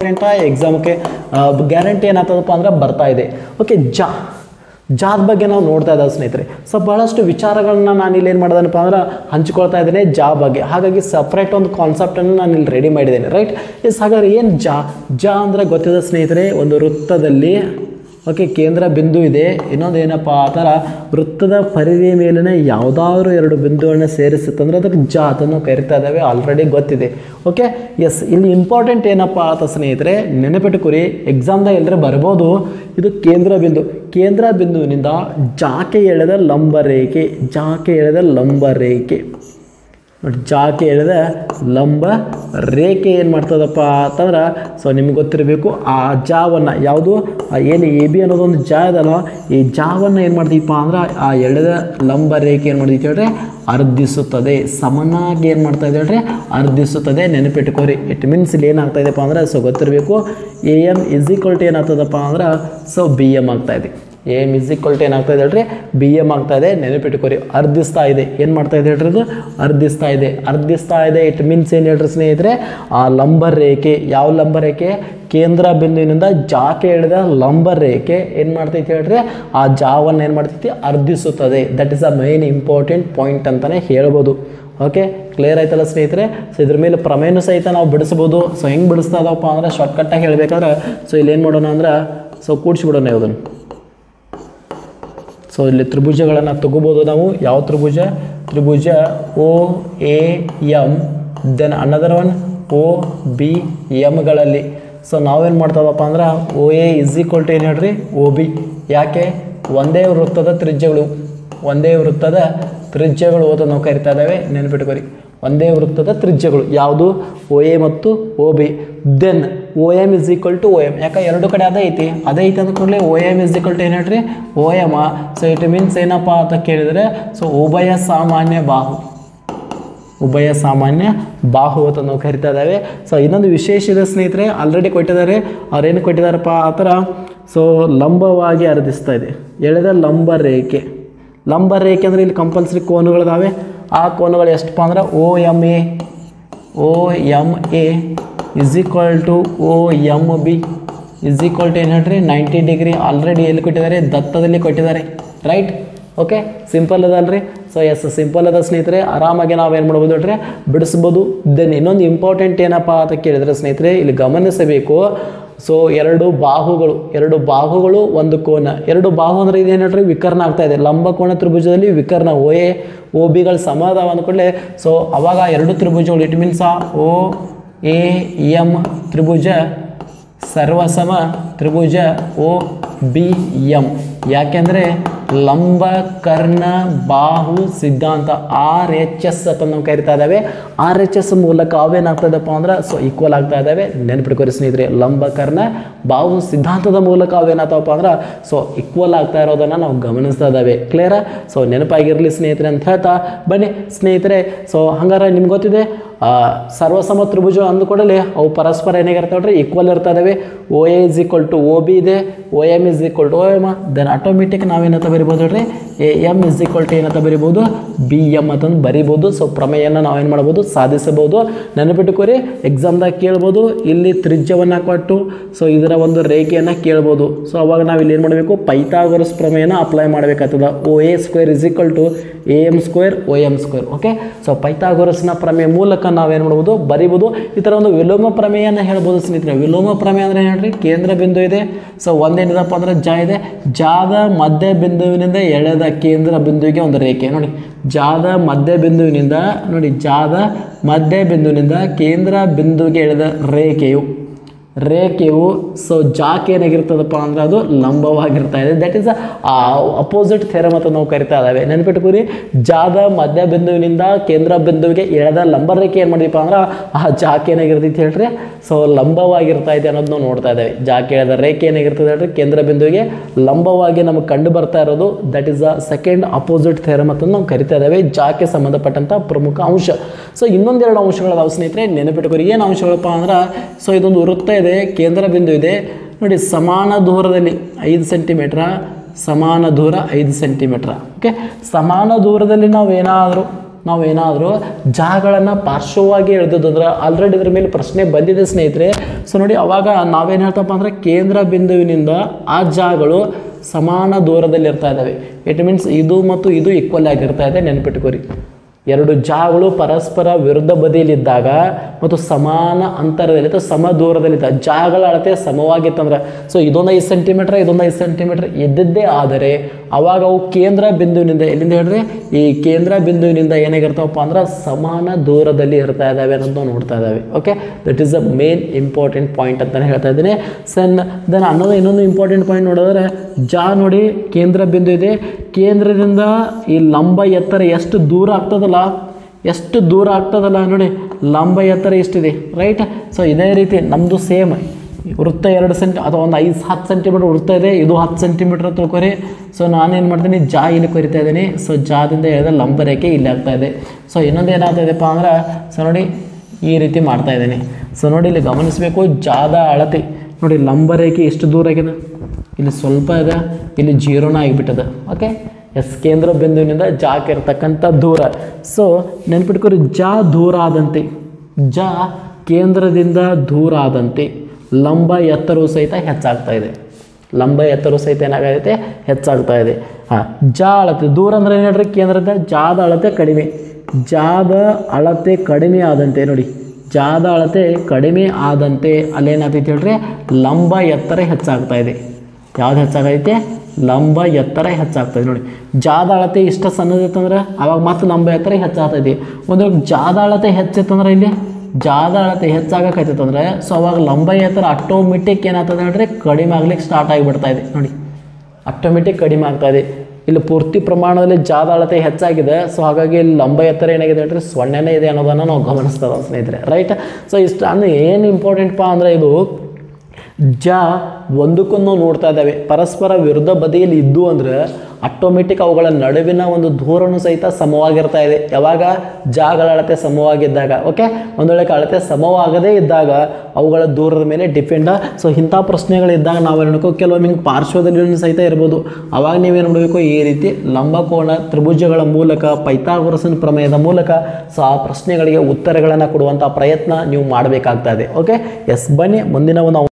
ಇಂಪಾರ್ಟೆಂಟಾ ಎಕ್ಸಾಮ್ಗೆ ಗ್ಯಾರಂಟಿ ಏನಾಗ್ತದಪ್ಪ ಅಂದ್ರೆ ಬರ್ತಾ ಇದೆ ಓಕೆ ಜಾ ಜಾದ ಬಗ್ಗೆ ನಾವು ನೋಡ್ತಾ ಇದ್ದಾವೆ ಸ್ನೇಹಿತರೆ ಸೊ ಭಾಳಷ್ಟು ವಿಚಾರಗಳನ್ನ ನಾನು ಇಲ್ಲಿ ಏನು ಮಾಡಿದನಪ್ಪ ಅಂದ್ರೆ ಹಂಚ್ಕೊಳ್ತಾ ಇದ್ದೇನೆ ಜಾ ಬಗ್ಗೆ ಹಾಗಾಗಿ ಸಪ್ರೇಟ್ ಒಂದು ಕಾನ್ಸೆಪ್ಟನ್ನು ನಾನು ಇಲ್ಲಿ ರೆಡಿ ಮಾಡಿದ್ದೇನೆ ರೈಟ್ ಎಸ್ ಹಾಗಾದ್ರೆ ಏನು ಜಾ ಜಾ ಅಂದರೆ ಗೊತ್ತಿದೆ ಸ್ನೇಹಿತರೆ ಒಂದು ವೃತ್ತದಲ್ಲಿ ಓಕೆ ಕೇಂದ್ರ ಬಿಂದು ಇದೆ ಇನ್ನೊಂದು ಏನಪ್ಪ ಆ ಥರ ವೃತ್ತದ ಪರಿಧಿಯ ಮೇಲಿನ ಯಾವುದಾದ್ರು ಎರಡು ಬಿಂದುಗಳನ್ನ ಸೇರಿಸುತ್ತಂದ್ರೆ ಅದಕ್ಕೆ ಜಾ ಅದನ್ನು ಕರಿತಾ ಇದ್ದಾವೆ ಆಲ್ರೆಡಿ ಗೊತ್ತಿದೆ ಓಕೆ ಎಸ್ ಇಲ್ಲಿ ಇಂಪಾರ್ಟೆಂಟ್ ಏನಪ್ಪ ಆತ ಸ್ನೇಹಿತರೆ ನೆನಪಿಟ್ಟುಕೊರಿ ಎಕ್ಸಾಮ್ದಾಗ ಎಲ್ಲರೂ ಬರ್ಬೋದು ಇದು ಕೇಂದ್ರ ಬಿಂದು ಕೇಂದ್ರ ಬಿಂದುವಿನಿಂದ ಜಾಕೆ ಎಳೆದ ಲಂಬ ರೇಖೆ ಜಾಕೆ ಎಳೆದ ಲಂಬ ರೇಖೆ ನೋಡಿ ಜಾಕೆ ಎಳೆದ ಲಂಬ ರೇಖೆ ಏನು ಮಾಡ್ತದಪ್ಪ ಅಂತಂದ್ರೆ ಸೊ ನಿಮ್ಗೆ ಗೊತ್ತಿರಬೇಕು ಆ ಜಾವನ್ನು ಯಾವುದು ಆ ಏನು ಎ ಬಿ ಅನ್ನೋದೊಂದು ಜಾ ಇದಲ್ಲ ಈ ಜಾವನ್ನು ಏನು ಮಾಡ್ತೀವಪ್ಪ ಅಂದ್ರೆ ಆ ಎಳೆದ ಲಂಬ ರೇಖೆ ಏನು ಮಾಡ್ತೀವಿ ಹೇಳ್ರಿ ಅರ್ಧಿಸುತ್ತದೆ ಸಮನಾಗಿ ಏನು ಮಾಡ್ತಾ ಇದೆ ಹೇಳ್ರಿ ಅರ್ಧಿಸುತ್ತದೆ ನೆನಪಿಟ್ಕೋರಿ ಇಟ್ ಮೀನ್ಸ್ ಇಲ್ಲಿ ಏನಾಗ್ತಾ ಇದೆಪ್ಪ ಅಂದ್ರೆ ಸೊ ಗೊತ್ತಿರಬೇಕು A M is equal to ಏನಾಗ್ತದಪ್ಪ ಅಂದ್ರೆ ಸೊ ಬಿ ಎಮ್ ಆಗ್ತಾ ಇದೆ A M is equal to ಏನಾಗ್ತಾ ಇದೆ ಹೇಳ್ರಿ ಬಿ ಎಮ್ ಆಗ್ತಾ ಇದೆ ನೆನಪಿಟ್ಕೋರಿ ಅರ್ಧಿಸ್ತಾ ಇದೆ ಏನು ಮಾಡ್ತಾ ಇದೆ ಹೇಳ್ರಿ ಅದು ಅರ್ಧಿಸ್ತಾ ಇದೆ ಅರ್ಧಿಸ್ತಾ ಇದೆ ಇಟ್ ಮೀನ್ಸ್ ಏನು ಹೇಳ್ರಿ ಸ್ನೇಹಿತರೆ ಆ ಲಂಬ ರೇಖೆ ಯಾವ ಲಂಬ ರೇಖೆ ಕೇಂದ್ರ ಬಿಂದುವಿನಿಂದ ಜಾಕೆ ಎಳೆದ ಲಂಬ ರೇಖೆ ಏನು ಮಾಡ್ತೈತಿ ಹೇಳ್ರಿ ಆ ಜಾವನ್ನು ಏನು ಮಾಡ್ತೈತಿ ಅರ್ಧಿಸುತ್ತದೆ that is a main important point ಅಂತಲೇ ಹೇಳ್ಬೋದು ಓಕೆ ಕ್ಲಿಯರ್ ಆಯ್ತಲ್ಲ ಸ್ನೇಹಿತರೆ ಸೊ ಇದ್ರ ಮೇಲೆ ಪ್ರಮೇಯನೂ ಸಹಿತ ನಾವು ಬಿಡಿಸ್ಬೋದು ಸೊ ಹೆಂಗೆ ಬಿಡಿಸ್ತಾ ಇದಾವಪ್ಪ ಅಂದ್ರೆ ಶಾರ್ಟ್ಕಟ್ಟಾಗಿ ಹೇಳಬೇಕಾದ್ರೆ ಸೊ ಇಲ್ಲಿ ಏನು ಮಾಡೋಣ ಅಂದ್ರೆ ಸೊ ಕೂಡಿಸ್ಬಿಡೋಣ ಯಾವುದನ್ನು ಸೊ ಇಲ್ಲಿ ತ್ರಿಭುಜಗಳನ್ನು ತಗೋಬೋದು ನಾವು ಯಾವ ತ್ರಿಭುಜ ತ್ರಿಭುಜ O A M then another one O B ಎಮ್ಗಳಲ್ಲಿ ಸೊ ನಾವೇನು ಮಾಡ್ತಾವಪ್ಪ ಅಂದ್ರೆ O A is equal to ಏನು ಹೇಳ್ರಿ ಓ ಬಿ ಯಾಕೆ ಒಂದೇ ವೃತ್ತದ ತ್ರಿಜ್ಯಗಳು ಒಂದೇ ವೃತ್ತದ ತ್ರಿಜ್ಯಗಳು ಅಂತ ನಾವು ಕರಿತಾ ಇದ್ದಾವೆ ನೆನಪಿಟ್ಕೊರಿ ಒಂದೇ ವೃತ್ತದ ತ್ರಿಜ್ಯಗಳು ಯಾವುದು ಓ ಎ ಮತ್ತು O B then O M is equal to O M ಯಾಕೆ ಎರಡು ಕಡೆ ಅದೇ ಐತಿ ಅದೇ ಐತಿ ಅಂದ ಕೂಡಲೇ O M is equal to ಏನು ಹೇಳ್ರಿ O M so it means ಏನಪ್ಪ ಅಂತ ಕೇಳಿದರೆ ಸೊ ಉಭಯ ಸಾಮಾನ್ಯ ಬಾಹು ಉಭಯ ಸಾಮಾನ್ಯ ಬಾಹು ಅಂತ ನಾವು ಕರಿತಾ ಇದ್ದಾವೆ ಸೊ ಇನ್ನೊಂದು ವಿಶೇಷ ಇದೆ ಸ್ನೇಹಿತರೆ ಆಲ್ರೆಡಿ ಕೊಟ್ಟಿದ್ದಾರೆ ಅವ್ರೇನು ಕೊಟ್ಟಿದ್ದಾರಪ್ಪ ಆ ಥರ ಸೊ ಲಂಬವಾಗಿ ಅರ್ಧಿಸ್ತಾ ಇದೆ ಎಳೆದ ಲಂಬ ರೇಖೆ ಲಂಬ ರೇಖೆ ಅಂದರೆ ಇಲ್ಲಿ ಕಂಪಲ್ಸರಿ ಕೋನುಗಳಿದಾವೆ ಆ ಕೋನಗಳು ಎಷ್ಟಪ್ಪ ಅಂದ್ರೆ O M A O M A is equal to O M B is equal to ಏನು ಹೇಳ್ರಿ ನೈಂಟಿ ಡಿಗ್ರಿ ಆಲ್ರೆಡಿ ಎಲ್ಲಿ ಕೊಟ್ಟಿದ್ದಾರೆ ದತ್ತದಲ್ಲಿ ಕೊಟ್ಟಿದ್ದಾರೆ ರೈಟ್ ಓಕೆ ಸಿಂಪಲ್ ಅದಲ್ರಿ ಸೊ ಎಸ್ ಸಿಂಪಲ್ ಅದ ಸ್ನೇಹಿತರೆ ಆರಾಮಾಗಿ ನಾವು ಏನು ಮಾಡ್ಬೋದು ಹೇಳ್ರಿ ಬಿಡಿಸ್ಬೋದು ದೆನ್ ಇನ್ನೊಂದು ಇಂಪಾರ್ಟೆಂಟ್ ಏನಪ್ಪ ಅಂತ ಕೇಳಿದ್ರೆ ಸ್ನೇಹಿತರೆ ಇಲ್ಲಿ ಗಮನಿಸಬೇಕು ಸೊ ಎರಡು ಬಾಹುಗಳು ಎರಡು ಬಾಹುಗಳು ಒಂದು ಕೋನ ಎರಡು ಬಾಹು ಅಂದರೆ ಇದೇನು ಹೇಳ್ರಿ ವಿಕರ್ಣ ಆಗ್ತಾ ಇದೆ ಲಂಬ ಕೋನ ತ್ರಿಭುಜದಲ್ಲಿ ವಿಕರ್ಣ ಓ ಎ ಓ ಬಿಗಳು ಸಮ ಅದಾವ ಅಂದ್ಕೊಳ್ಳೆ ಸೊ ಅವಾಗ ಎರಡು ತ್ರಿಭುಜಗಳು it means O A M ತ್ರಿಭುಜ ಸರ್ವಸಮ ತ್ರಿಭುಜ ಓ ಬಿ ಎಮ್ ಯಾಕೆಂದರೆ ಲಂಬ ಕರ್ಣ ಬಾಹು ಸಿದ್ಧಾಂತ ಆರ್ ಎಚ್ ಎಸ್ ಅಂತ ನಾವು ಕರಿತಾ ಇದ್ದಾವೆ ಆರ್ ಎಚ್ ಎಸ್ ಮೂಲಕ ಅವೇನಾಗ್ತದಪ್ಪ ಅಂದ್ರೆ ಸೊ ಈಕ್ವಲ್ ಆಗ್ತಾ ಇದ್ದಾವೆ ನೆನಪಿಟ್ಕೊರಿ ಸ್ನೇಹಿತರೆ ಲಂಬ ಕರ್ಣ ಬಾಹು ಸಿದ್ಧಾಂತದ ಮೂಲಕ ಅವೇನಾಗ್ತಾವಪ್ಪ ಅಂದ್ರೆ ಸೊ ಈಕ್ವಲ್ ಆಗ್ತಾ ಇರೋದನ್ನು ನಾವು ಗಮನಿಸ್ತಾ ಇದ್ದಾವೆ ಕ್ಲಿಯರಾ ಸೊ ನೆನಪಾಗಿರಲಿ ಸ್ನೇಹಿತರೆ ಅಂತ ಹೇಳ್ತಾ ಬನ್ನಿ ಸ್ನೇಹಿತರೆ ಸೊ ಹಂಗಾರೆ ನಿಮ್ಗೆ ಗೊತ್ತಿದೆ ಆ, ಸರ್ವಸಮ ತ್ರಿಭುಜ ಅಂದ್ಕೊಡಲಿ ಅವು ಪರಸ್ಪರ ಏನಾಗಿರ್ತಾವೆ ನೋಡ್ರಿ ಈಕ್ವಲ್ ಇರ್ತಾ ಇದಾವೆ O A is equal to O B ಇದೆ O M is equal to O M then automatic ನಾವೇನಂತ ಬರಿಬೋದು ನೋಡ್ರಿ A M is equal to ಏನಂತ ಬರಿಬೋದು ಬಿ ಎಮ್ ಅಂತಂದು ಬರಿಬೋದು ಸೊ ಪ್ರಮೇಯನ ನಾವೇನು ಮಾಡ್ಬೋದು ಸಾಧಿಸಬಹುದು ನೆನಪಿಟ್ಟುಕೋರಿ ಎಕ್ಸಾಮ್ದಾಗ ಕೇಳ್ಬೋದು ಇಲ್ಲಿ ತ್ರಿಜ್ಯವನ್ನು ಕೊಟ್ಟು ಸೊ ಇದರ ಒಂದು ರೇಖೆಯನ್ನು ಕೇಳ್ಬೋದು ಸೊ ಅವಾಗ ನಾವು ಇಲ್ಲಿ ಏನು ಮಾಡಬೇಕು ಪೈಥಾಗೊರಸ್ ಪ್ರಮೇಯನ ಅಪ್ಲೈ ಮಾಡಬೇಕಾಗ್ತದ O A square is equal to A M square O M square okay so ಪೈಥಾಗೊರಸ್ನ ಪ್ರಮೇಯ ಮೂಲಕ ನಾವೇನು ಮಾಡ್ಬೋದು ಬರಿಬೋದು ಈ ಥರ ಒಂದು ವಿಲೋಮ ಪ್ರಮೇಯನ ಹೇಳ್ಬೋದು ಸ್ನೇಹಿತರೆ ವಿಲೋಮ ಪ್ರಮೇಯ ಅಂದರೆ ಹೇಳ್ರಿ ಕೇಂದ್ರ ಬಿಂದು ಇದೆ ಸೊ ಒಂದೇನಿದಪ್ಪ ಅಂದ್ರೆ ಜ ಇದೆ ಜಾದ ಮಧ್ಯ ಬಿಂದುವಿನಿಂದ ಎಳೆದ ಕೇಂದ್ರ ಬಿಂದುವಿಗೆ ಒಂದು ರೇಖೆ ನೋಡಿ ಜಾದ ಮಧ್ಯ ಬಿಂದುವಿನಿಂದ ನೋಡಿ ಜಾದ ಮಧ್ಯ ಬಿಂದುವಿನಿಂದ ಕೇಂದ್ರ ಬಿಂದುವಿಗೆ ಎಳೆದ ರೇಖೆಯು ರೇಖೆಯು ಸೊ ಜಾಕ್ ಏನಾಗಿರ್ತದಪ್ಪ ಅಂದ್ರೆ ಅದು ಲಂಬವಾಗಿರ್ತಾ ಇದೆ ದಟ್ ಈಸ್ ಅಪೋಸಿಟ್ ಥೆರಮ್ ಅಂತ ನಾವು ಕರಿತಾ ಇದ್ದಾವೆ ನೆನ್ಪಿಟ್ಕೊರಿ ಜಾದ ಮಧ್ಯ ಬಿಂದುವಿನಿಂದ ಕೇಂದ್ರ ಬಿಂದುವಿಗೆ ಎಳೆದ ಲಂಬ ರೇಖೆ ಏನು ಮಾಡಿದೀಪ ಅಂದ್ರೆ ಆ ಜಾಕ್ ಏನಾಗಿರ್ತೈತೆ ಹೇಳ್ರಿ ಸೊ ಲಂಬವಾಗಿರ್ತಾ ಇದೆ ಅನ್ನೋದು ನಾವು ನೋಡ್ತಾ ಇದ್ದೇವೆ ಜಾಕ್ ಎಳೆದ ರೇಖೆ ಏನಾಗಿರ್ತದೆ ಹೇಳ್ರಿ ಕೇಂದ್ರ ಬಿಂದುವಿಗೆ ಲಂಬವಾಗಿ ನಮಗೆ ಕಂಡು ಬರ್ತಾ ಇರೋದು that is a second opposite theorem ಅಂತ ನಾವು ಕರಿತಾ ಇದ್ದೇವೆ ಜಾಕ್ಕೆ ಸಂಬಂಧಪಟ್ಟಂಥ ಪ್ರಮುಖ ಅಂಶ ಸೊ ಇನ್ನೊಂದೆರಡು ಅಂಶಗಳದಾವ ಸ್ನೇಹಿತರೆ ನೆನಪಿಟ್ಕೊರಿ ಏನು ಅಂಶಗಳಪ್ಪ ಅಂದ್ರೆ ಸೊ ಇದೊಂದು ವೃತ್ತ ಇದೆ ಕೇಂದ್ರ ಬಿಂದು ಇದೆ ನೋಡಿ ಸಮಾನ ದೂರದಲ್ಲಿ ಐದು ಸೆಂಟಿಮೀಟ್ರ ಸಮಾನ ದೂರ ಐದು ಸೆಂಟಿಮೀಟ್ರ ಓಕೆ ಸಮಾನ ದೂರದಲ್ಲಿ ನಾವು ಏನಾದರೂ ನಾವೇನಾದರೂ ಜಾಗಗಳನ್ನು ಪಾರ್ಶ್ವವಾಗಿ ಎಳೆದಿದ್ದಂದ್ರೆ ಆಲ್ರೆಡಿ ಇದ್ರ ಮೇಲೆ ಪ್ರಶ್ನೆ ಬಂದಿದೆ ಸ್ನೇಹಿತರೆ ಸೊ ನೋಡಿ ಅವಾಗ ನಾವೇನು ಹೇಳ್ತಪ್ಪ ಅಂದರೆ ಕೇಂದ್ರ ಬಿಂದುವಿನಿಂದ ಆ ಜಾಗಗಳು ಸಮಾನ ದೂರದಲ್ಲಿ ಇರ್ತಾ ಇದ್ದಾವೆ ಇಟ್ ಮೀನ್ಸ್ ಇದು ಮತ್ತು ಇದು ಈಕ್ವಲ್ ಆಗಿರ್ತಾ ಇದೆ ನೆನ್ಪಿಟ್ಕೋರಿ ಎರಡು ಜಾಗಗಳು ಪರಸ್ಪರ ವಿರುದ್ಧ ಬದಿಯಲ್ಲಿದ್ದಾಗ ಮತ್ತು ಸಮಾನ ಅಂತರದಲ್ಲಿ ಅಥವಾ ಸಮ ದೂರದಲ್ಲಿದ್ದ ಜಾಗಗಳ ಅಳತೆ ಸಮವಾಗಿತ್ತಂದ್ರೆ ಸೊ ಇದೊಂದು ಐದು ಸೆಂಟಿಮೀಟ್ರ್ ಇದೊಂದು ಐದು ಸೆಂಟಿಮೀಟ್ರ್ ಇದ್ದಿದ್ದೇ ಆದರೆ ಅವಾಗ ಅವು ಕೇಂದ್ರ ಬಿಂದುವಿನಿಂದ ಎಲ್ಲಿಂದ ಹೇಳ್ರಿ ಈ ಕೇಂದ್ರ ಬಿಂದುವಿನಿಂದ ಏನಾಗಿರ್ತಾವಪ್ಪ ಅಂದ್ರೆ ಸಮಾನ ದೂರದಲ್ಲಿ ಇರ್ತಾ ಇದ್ದಾವೆ ಅನ್ನೋದು ನಾವು ನೋಡ್ತಾ ಇದ್ದಾವೆ okay that is a main important point ಅಂತಲೇ ಹೇಳ್ತಾ ಇದ್ದೀನಿ ಸೆನ್ ದೆನ್ ಅನ್ನೋದು ಇನ್ನೊಂದು ಇಂಪಾರ್ಟೆಂಟ್ ಪಾಯಿಂಟ್ ನೋಡಿದ್ರೆ ಜಾ ನೋಡಿ ಕೇಂದ್ರ ಬಿಂದು ಇದೆ ಕೇಂದ್ರದಿಂದ ಈ ಲಂಬ ಎತ್ತರ ಎಷ್ಟು ದೂರ ಆಗ್ತದಲ್ಲ ಎಷ್ಟು ದೂರ ಆಗ್ತದಲ್ಲ ನೋಡಿ ಲಂಬ ಎತ್ತರ ಎಷ್ಟಿದೆ ರೈಟ್ ಸೊ ಇದೇ ರೀತಿ ನಮ್ಮದು ಸೇಮ್ ವೃತ್ತ ಎರಡು ಸೆಂಟಿ ಅಥವಾ ಒಂದು ಐದು ಹತ್ತು ಸೆಂಟಿಮೀಟ್ರ್ ವೃತ್ತ ಇದೆ ಇದು ಹತ್ತು ಸೆಂಟಿಮೀಟ್ರ್ ತಿಳ್ಕೊರಿ ಸೊ ನಾನೇನು ಮಾಡ್ತೀನಿ ಜಾ ಇಲ್ಲಿ ಕೊರಿತಾ ಇದ್ದೀನಿ ಸೊ ಜಾದಿಂದ ಹೇಳಿದ್ರೆ ಲಂಬ ರೇಖೆ ಇಲ್ಲಿ ಆಗ್ತಾ ಇದೆ ಸೊ ಇನ್ನೊಂದು ಏನಾಗ್ತಾ ಇದೆಪ್ಪ ಅಂದ್ರೆ ಸೊ ನೋಡಿ ಈ ರೀತಿ ಮಾಡ್ತಾ ಇದ್ದೀನಿ ಸೊ ನೋಡಿ ಇಲ್ಲಿ ಗಮನಿಸಬೇಕು ಜಾದ ಅಳತೆ ನೋಡಿ ಲಂಬ ರೇಖೆ ಎಷ್ಟು ದೂರ ಆಗಿದೆ ಇಲ್ಲಿ ಸ್ವಲ್ಪ ಇದೆ ಇಲ್ಲಿ ಜೀರೋನ ಆಗಿಬಿಟ್ಟದ ಓಕೆ ಎಸ್ ಕೇಂದ್ರ ಬಿಂದುವಿನಿಂದ ಜಾಕ್ ಇರ್ತಕ್ಕಂಥ ದೂರ ಸೊ ನೆನ್ಪಿಟ್ಕೊರಿ ಜಾ ದೂರ ಆದಂತೆ ಜಾ ಕೇಂದ್ರದಿಂದ ದೂರ ಆದಂತೆ ಲಂಬ ಎತ್ತರವು ಸಹಿತ ಹೆಚ್ಚಾಗ್ತಾ ಇದೆ ಲಂಬ ಎತ್ತರವು ಸಹಿತ ಏನಾಗೈತೆ ಹೆಚ್ಚಾಗ್ತಾ ಇದೆ ಹಾಂ ಜಾ ಅಳತೆ ದೂರ ಅಂದ್ರೆ ಏನು ಹೇಳ್ರಿ ಕೇಂದ್ರದ ಜಾದ ಅಳತೆ ಕಡಿಮೆ ಜಾದ ಅಳತೆ ಕಡಿಮೆ ಆದಂತೆ ನೋಡಿ ಜಾದ ಅಳತೆ ಕಡಿಮೆ ಆದಂತೆ ಅಲ್ಲೇನಾಗ್ತೈತೆ ಹೇಳ್ರಿ ಲಂಬ ಎತ್ತರ ಹೆಚ್ಚಾಗ್ತಾ ಇದೆ ಯಾವ್ದು ಹೆಚ್ಚಾಗೈತೆ ಲಂಬ ಎತ್ತರ ಹೆಚ್ಚಾಗ್ತದೆ ನೋಡಿ ಜಾದ ಅಳತೆ ಇಷ್ಟ ಸಣ್ಣದಿತ್ತಂದ್ರೆ ಅವಾಗ ಮತ್ತೆ ಲಂಬ ಎತ್ತರ ಹೆಚ್ಚಾಗ್ತೈತಿ ಒಂದು ವೇಳೆ ಜಾದ ಅಳತೆ ಹೆಚ್ಚಿತ್ತಂದ್ರೆ ಇಲ್ಲಿ ಜಾದ ಅಳತೆ ಹೆಚ್ಚಾಗಕೈತಂದ್ರೆ ಸೊ ಅವಾಗ ಲಂಬ ಎತ್ತರ ಆಟೋಮೆಟಿಕ್ ಏನಾಗ್ತದೆ ಹೇಳ್ರಿ ಕಡಿಮೆ ಆಗ್ಲಿಕ್ಕೆ ಸ್ಟಾರ್ಟ್ ಆಗಿಬಿಡ್ತಾ ಇದೆ ನೋಡಿ ಆಟೋಮೆಟಿಕ್ ಕಡಿಮೆ ಆಗ್ತಾ ಇದೆ ಇಲ್ಲಿ ಪೂರ್ತಿ ಪ್ರಮಾಣದಲ್ಲಿ ಜಾದ ಅಳತೆ ಹೆಚ್ಚಾಗಿದೆ ಸೊ ಹಾಗಾಗಿ ಇಲ್ಲಿ ಲಂಬ ಎತ್ತರ ಏನಾಗಿದೆ ಹೇಳ್ರಿ ಸೊನ್ನೆನೇ ಇದೆ ಅನ್ನೋದನ್ನು ನಾವು ಗಮನಿಸ್ತದ ಸ್ನೇಹಿತರೆ ರೈಟ್ ಸೊ ಇಷ್ಟು ಅಂದ್ರೆ ಏನು ಇಂಪಾರ್ಟೆಂಟ್ಪ ಅಂದರೆ ಇದು ಜ ಒಂದಕ್ಕೊಂದು ನೋಡ್ತಾ ಇದ್ದಾವೆ ಪರಸ್ಪರ ವಿರುದ್ಧ ಬದಿಯಲ್ಲಿ ಇದ್ದು ಅಂದ್ರೆ ಆಟೋಮೆಟಿಕ್ ಅವುಗಳ ನಡುವಿನ ಒಂದು ದೂರನು ಸಹಿತ ಸಮವಾಗಿರ್ತಾ ಇದೆ ಯಾವಾಗ ಜಾಗಳ ಅಳತೆ ಸಮವಾಗಿದ್ದಾಗ ಓಕೆ ಒಂದು ವೇಳೆ ಅಳತೆ ಸಮವಾಗದೇ ಇದ್ದಾಗ ಅವುಗಳ ದೂರದ ಮೇಲೆ ಡಿಪೆಂಡ ಸೊ ಇಂಥ ಪ್ರಶ್ನೆಗಳಿದ್ದಾಗ ನಾವು ಏನಕ್ಕೋ ಕೆಲವೊಮ್ಮೆ ಹಿಂಗೆ ಪಾರ್ಶ್ವದಲ್ಲಿ ಸಹಿತ ಇರ್ಬೋದು ಅವಾಗ ನೀವೇನು ಮಾಡಬೇಕು ಈ ರೀತಿ ಲಂಬಕೋಣ ತ್ರಿಭುಜಗಳ ಮೂಲಕ ಪೈಥಾಗೊರಸನ ಪ್ರಮೇಯದ ಮೂಲಕ ಸೊ ಆ ಪ್ರಶ್ನೆಗಳಿಗೆ ಉತ್ತರಗಳನ್ನು ಕೊಡುವಂಥ ಪ್ರಯತ್ನ ನೀವು ಮಾಡಬೇಕಾಗ್ತಾ ಇದೆ ಓಕೆ ಎಸ್ ಬನ್ನಿ ಮುಂದಿನ ಒಂದು